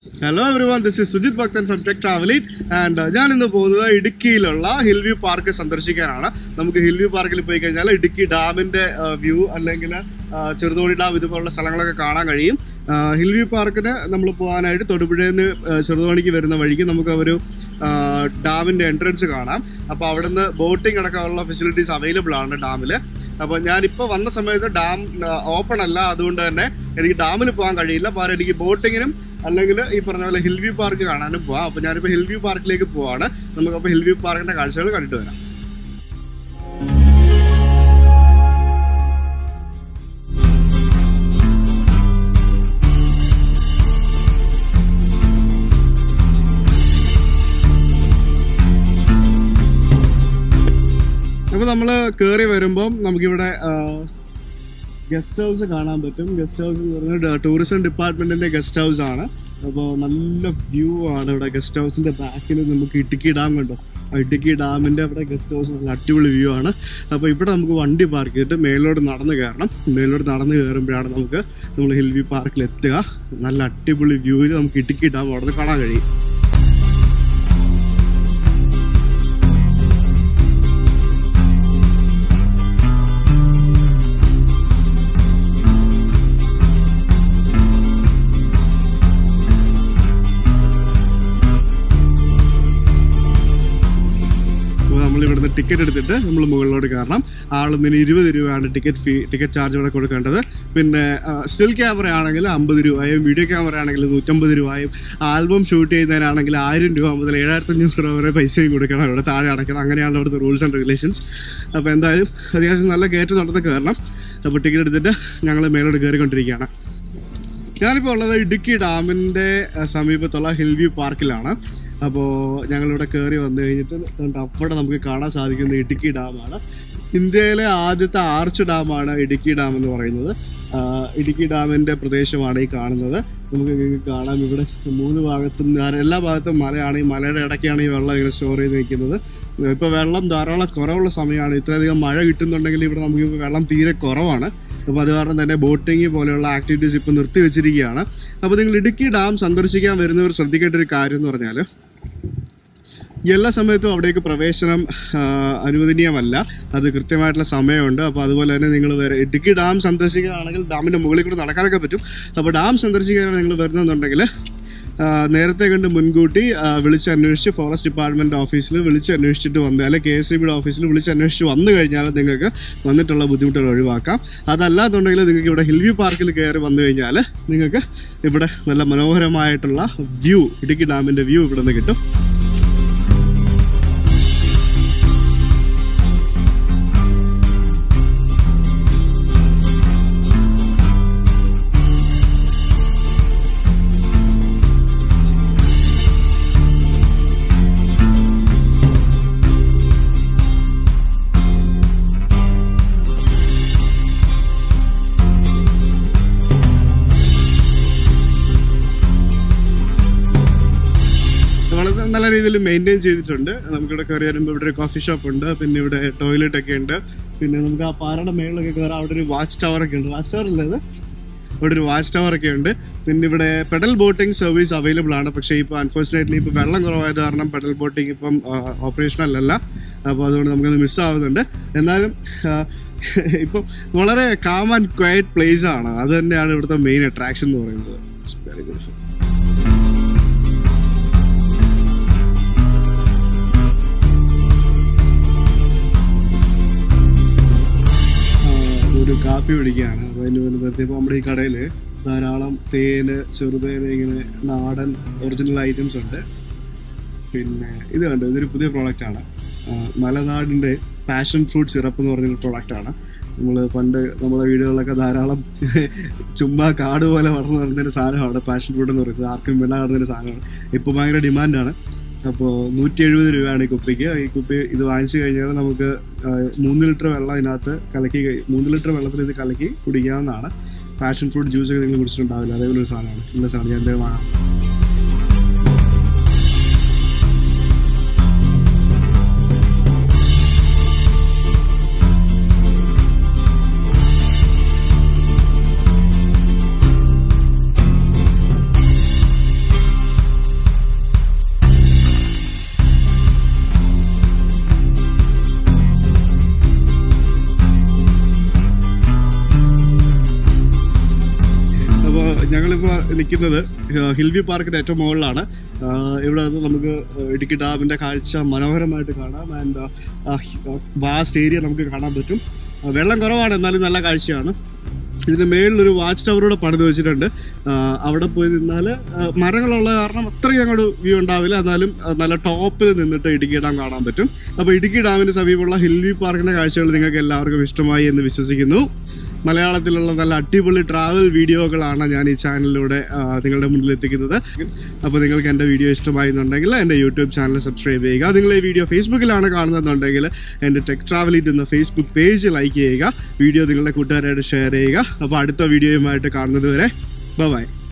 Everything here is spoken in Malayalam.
hello everyone this is Sujith Bhakthan from tech travelling and ഞാൻ ഇന്ന് പോകുന്നത് ഇടുക്കിയിലുള്ള ഹിൽ വ്യൂ പാർക്ക് സന്ദർശിക്കാനാണ് നമുക്ക് ഹിൽ വ്യൂ പാർക്കിൽ പോയി കഴിഞ്ഞാൽ ഇടുക്കി ഡാമിന്റെ വ്യൂ അല്ലെങ്കിൽ ചെറുതോണി ഡാം ഇതുപോലുള്ള സ്ഥലങ്ങളൊക്കെ കാണാൻ കഴിയും ഹിൽ വ്യൂ പാർക്കിന് നമ്മൾ പോകാനായിട്ട് തൊടുപുഴയിൽ നിന്ന് ചെറുതോണിക്ക് വരുന്ന വഴിക്ക് നമുക്ക് ഒരു ഡാമിന്റെ എൻട്രൻസ് കാണാം അപ്പോൾ അവിടെ നിന്ന് ബോട്ടിംഗ് അടക്കമുള്ള ഫെസിലിറ്റീസ് അവൈലബിൾ ആണ് ഡാമിൽ അപ്പോൾ ഞാനിപ്പോൾ വന്ന സമയത്ത് ഡാം ഓപ്പൺ അല്ല അതുകൊണ്ട് തന്നെ എനിക്ക് ഡാമിൽ പോകാൻ കഴിയില്ല പകരം എനിക്ക് ബോട്ടിങ്ങിനും അല്ലെങ്കിൽ ഈ പറഞ്ഞ പോലെ ഹിൽ വ്യൂ പാർക്ക് കാണാനും പോവാം അപ്പോൾ ഞാനിപ്പോൾ ഹിൽ വ്യൂ പാർക്കിലേക്ക് പോവാണ് നമുക്കപ്പോൾ ഹിൽ വ്യൂ പാർക്കിന്റെ കാഴ്ചകൾ കണ്ടിട്ട് വരാം അപ്പോൾ നമ്മൾ കയറി വരുമ്പം നമുക്കിവിടെ ഗസ്റ്റ് ഹൗസ് കാണാൻ പറ്റും ഗസ്റ്റ് ഹൗസ് എന്ന് പറഞ്ഞാൽ ടൂറിസം ഡിപ്പാർട്ട്മെന്റിന്റെ ഗസ്റ്റ് ഹൗസ് ആണ് അപ്പോൾ നല്ല വ്യൂ ആണ് ഇവിടെ ഗസ്റ്റ് ഹൗസിന്റെ ബാക്കിൽ നമുക്ക് ഇടുക്കി ഡാം കണ്ടോ ആ ഇടുക്കി ഡാമിന്റെ അവിടെ ഗസ്റ്റ് ഹൗസ് നല്ല അടിപൊളി വ്യൂ ആണ് അപ്പോൾ ഇവിടെ നമുക്ക് വണ്ടി പാർക്ക് ചെയ്തിട്ട് മേലോട്ട് നടന്ന് കയറണം മേലോട്ട് നടന്ന് കയറുമ്പോഴാണ് നമുക്ക് നമ്മൾ ഹിൽ വ്യൂ പാർക്കിൽ എത്തുക നല്ല അടിപൊളി വ്യൂവിൽ നമുക്ക് ഇടുക്കി ഡാം അവിടെ നിന്ന് കാണാൻ കഴിയും നമ്മൾ ഇവിടുന്ന് ടിക്കറ്റ് എടുത്തിട്ട് നമ്മൾ മുകളിലോട്ട് കയറണം ആളൊന്നിന് ഇരുപത് രൂപയാണ് ടിക്കറ്റ് ഫീ ടിക്കറ്റ് ചാർജ് ഇവിടെ കൊടുക്കേണ്ടത് പിന്നെ സ്റ്റിൽ ക്യാമറ ആണെങ്കിൽ അമ്പത് രൂപയും വീഡിയോ ക്യാമറ ആണെങ്കിൽ നൂറ്റമ്പത് രൂപയും ആൽബം ഷൂട്ട് ചെയ്യുന്നതിനാണെങ്കിൽ ആയിരം രൂപ മുതൽ ഏഴായിരത്തി അഞ്ഞൂറ് രൂപ വരെ പൈസയും കൊടുക്കണം ഇവിടെ താഴെ അടയ്ക്കണം അങ്ങനെയാണ് ഇവിടുത്തെ റൂൾസ് ആൻഡ് റെഗുലേഷൻസ് അപ്പോൾ എന്തായാലും അത്യാവശ്യം നല്ല കയറ്റ് നടന്ന് കയറണം അപ്പോൾ ടിക്കറ്റ് എടുത്തിട്ട് ഞങ്ങൾ മേലോട്ട് കയറിക്കൊണ്ടിരിക്കുകയാണ് ഞാനിപ്പോൾ ഉള്ളത് ഇടുക്കി ഡാമിൻ്റെ സമീപത്തുള്ള ഹിൽ വ്യൂ പാർക്കിലാണ് അപ്പോൾ ഞങ്ങളിവിടെ കയറി വന്നു കഴിഞ്ഞിട്ട് ദാണ്ട് അവിടെ നമുക്ക് കാണാൻ സാധിക്കുന്ന ഇടുക്കി ഡാമാണ് ഇന്ത്യയിലെ ആദ്യത്തെ ആർച്ച് ഡാമാണ് ഇടുക്കി ഡാം എന്ന് പറയുന്നത് ആ, ഇടുക്കി ഡാമിൻ്റെ പ്രദേശമാണ് ഈ കാണുന്നത് നമുക്ക് നിങ്ങൾക്ക് കാണാം ഇവിടെ മൂന്ന് ഭാഗത്തും ഞാൻ- എല്ലാ ഭാഗത്തും മലയാണ് ഈ മലയുടെ ഇടയ്ക്കാണ് ഈ വെള്ളം ഇങ്ങനെ സ്റ്റോർ ചെയ്ത് നിൽക്കുന്നത് ഇപ്പോൾ വെള്ളം ധാരാളം കുറവുള്ള സമയമാണ് ഇത്രയധികം മഴ കിട്ടുന്നുണ്ടെങ്കിൽ ഇവിടെ നമുക്ക് ഇപ്പോൾ വെള്ളം തീരെ കുറവാണ് അപ്പോൾ അത് കാരണം തന്നെ ബോട്ടിങ് പോലെയുള്ള ആക്ടിവിറ്റീസ് ഇപ്പോൾ നിർത്തി വെച്ചിരിക്കുകയാണ് അപ്പോൾ നിങ്ങൾ ഇടുക്കി ഡാം സന്ദർശിക്കാൻ വരുന്നവർ ശ്രദ്ധിക്കേണ്ട ഒരു കാര്യം എന്ന് പറഞ്ഞാൽ എല്ലാ സമയത്തും അവിടേക്ക് പ്രവേശനം ആ, അനുവദനീയമല്ല അത് കൃത്യമായിട്ടുള്ള സമയമുണ്ട് അപ്പോൾ അതുപോലെ തന്നെ നിങ്ങൾ വേറെ ഇടുക്കി ഡാം സന്ദർശിക്കുകയാണെങ്കിൽ ഡാമിൻ്റെ മുകളിൽ കൂടെ നടക്കാനൊക്കെ പറ്റും അപ്പോൾ ഡാം സന്ദർശിക്കാനാണ് നിങ്ങൾ വരുന്നുണ്ടെങ്കിൽ ആ, നേരത്തെ കണ്ട് മുൻകൂട്ടി ആ, വിളിച്ച് അന്വേഷിച്ച് ഫോറസ്റ്റ് ഡിപ്പാർട്ട്മെന്റ് ഓഫീസിൽ വിളിച്ച് അന്വേഷിച്ചിട്ട് വന്ന് അല്ലെങ്കിൽ കെ എസ് ബിയുടെ ഓഫീസിൽ വിളിച്ച് അന്വേഷിച്ച് വന്നു കഴിഞ്ഞാൽ നിങ്ങൾക്ക് വന്നിട്ടുള്ള ബുദ്ധിമുട്ടുകൾ ഒഴിവാക്കാം അതല്ലാന്നുണ്ടെങ്കിൽ നിങ്ങൾക്ക് ഇവിടെ ഹിൽ വ്യൂ പാർക്കിൽ കയറി വന്നു കഴിഞ്ഞാൽ നിങ്ങൾക്ക് ഇവിടെ നല്ല മനോഹരമായിട്ടുള്ള വ്യൂ ഇടുക്കി ഡാമിന്റെ വ്യൂ ഇവിടെ നിന്ന് കിട്ടും വളരെ നല്ല രീതിയിൽ മെയിൻറ്റെയിൻ ചെയ്തിട്ടുണ്ട് നമുക്കിവിടെ കയറി വരുമ്പോൾ ഇവിടെ ഒരു കോഫി ഷോപ്പ് ഉണ്ട് പിന്നെ ഇവിടെ ടോയ്ലറ്റ് ഒക്കെ ഉണ്ട് പിന്നെ നമുക്ക് ആ പാറയുടെ മേളിലൊക്കെ കയറാം അവിടെ ഒരു വാച്ച് ടവർ ഒക്കെ ഉണ്ട് വാച്ച് ടവർ അല്ലേ ഇത് ഇവിടെ ഒരു വാച്ച് ടവർ ഒക്കെ ഉണ്ട് പിന്നെ ഇവിടെ പെഡൽ ബോട്ടിംഗ് സർവീസ് അവൈലബിൾ ആണ് പക്ഷേ ഇപ്പോൾ അൺഫോർച്ചുനേറ്റ്ലി ഇപ്പോൾ വെള്ളം കുറവായത് കാരണം പെഡൽ ബോട്ടിംഗ് ഇപ്പം ഓപ്പറേഷണൽ അല്ല അപ്പോൾ അതുകൊണ്ട് നമുക്കത് മിസ്സാവുന്നുണ്ട് എന്നാലും ആ, ഇപ്പം വളരെ കാം ആൻഡ് ക്വയറ്റ് പ്ലേസ് ആണ് അത് തന്നെയാണ് ഇവിടുത്തെ മെയിൻ അട്രാക്ഷൻ എന്ന് പറയുന്നത് വെരി ഗുഡ് ഒരു കാപ്പി പിടിക്കുകയാണ് അപ്പോൾ അതിന് വേണ്ടി നിർത്തിയപ്പോൾ നമ്മുടെ ഈ കടയിൽ ധാരാളം തേന് ചെറുതേന് ഇങ്ങനെ നാടൻ ഒറിജിനൽ ഐറ്റംസ് ഉണ്ട് പിന്നെ ഇത് കണ്ടു ഇതൊരു പുതിയ പ്രോഡക്റ്റ് ആണ് ആ, മലനാടിൻ്റെ പാഷൻ ഫ്രൂട്ട് സിറപ്പ് എന്ന് പറഞ്ഞൊരു പ്രോഡക്റ്റ് ആണ് നമ്മൾ പണ്ട് നമ്മളെ വീടുകളിലൊക്കെ ധാരാളം ചുമ്മാ കാട് പോലെ വളർന്നു വരുന്നൊരു സാധനമാണ് പാഷൻ ഫ്രൂട്ട് എന്ന് പറയുന്നത് ആർക്കും വില കാണുന്നൊരു സാധനമാണ് ഇപ്പോൾ ഭയങ്കര ഡിമാൻഡാണ് അപ്പോൾ നൂറ്റി എഴുപത് രൂപയാണ് ഈ കുപ്പിക്ക് ഈ കുപ്പി ഇത് വാങ്ങിച്ചു കഴിഞ്ഞാൽ നമുക്ക് ആ, മൂന്ന് ലിറ്റർ വെള്ളം ഇതിനകത്ത് കലക്കി കഴി- മൂന്ന് ലിറ്റർ വെള്ളത്തിൽ ഇത് കലക്കി കുടിക്കാവുന്നതാണ് പാഷൻ ഫ്രൂട്ട് ജ്യൂസ് ഒക്കെ നിങ്ങൾ കുടിച്ചിട്ടുണ്ടാവില്ല അതേപോലെ ഒരു സാധനമാണ് നല്ല സാധനം ഞാൻ എന്തായാലും വാങ്ങാം നിൽക്കുന്നത് ഹിൽ വ്യൂ പാർക്കിന്റെ ഏറ്റവും മുകളിലാണ് ആ, ഇവിടെ നിന്ന് നമുക്ക് ഇടുക്കി ഡാമിന്റെ കാഴ്ച മനോഹരമായിട്ട് കാണാം ആൻഡ് വാസ്റ്റ് ഏരിയ നമുക്ക് കാണാൻ പറ്റും ആ, വെള്ളം കുറവാണ് എന്നാലും നല്ല കാഴ്ചയാണ് ഇതിന്റെ മേളിലൊരു വാച്ച് ടവറൂടെ പണിത് വെച്ചിട്ടുണ്ട് ആ, അവിടെ പോയി നിന്നാൽ മരങ്ങളുള്ള കാരണം അത്രയും അങ്ങോട്ട് വ്യൂ ഉണ്ടാവില്ല എന്നാലും ആ, നല്ല ടോപ്പിൽ നിന്നിട്ട് ഇടുക്കി ഡാം കാണാൻ പറ്റും അപ്പോൾ ഇടുക്കി ഡാമിന് സമീപമുള്ള ഹിൽ വ്യൂ പാർക്കിന്റെ കാഴ്ചകൾ നിങ്ങൾക്ക് എല്ലാവർക്കും ഇഷ്ടമായി എന്ന് വിശ്വസിക്കുന്നു മലയാളത്തിലുള്ള നല്ല അടിപൊളി ട്രാവൽ വീഡിയോകളാണ് ഞാൻ ഈ ചാനലിലൂടെ ആ, നിങ്ങളുടെ മുന്നിൽ എത്തിക്കുന്നത് അപ്പോൾ നിങ്ങൾക്ക് എൻ്റെ വീഡിയോ ഇഷ്ടമായി എന്നുണ്ടെങ്കിൽ എൻ്റെ യൂട്യൂബ് ചാനൽ സബ്സ്ക്രൈബ് ചെയ്യുക നിങ്ങൾ ഈ വീഡിയോ ഫേസ്ബുക്കിലാണ് കാണുന്നതെന്നുണ്ടെങ്കിൽ എൻ്റെ ടെക് ട്രാവൽ എന്ന ഫേസ്ബുക്ക് പേജ് ലൈക്ക് ചെയ്യുക വീഡിയോ നിങ്ങളുടെ കൂട്ടുകാരായിട്ട് ഷെയർ ചെയ്യുക അപ്പോൾ അടുത്ത വീഡിയോയുമായിട്ട് കാണുന്നത് വരെ ബൈ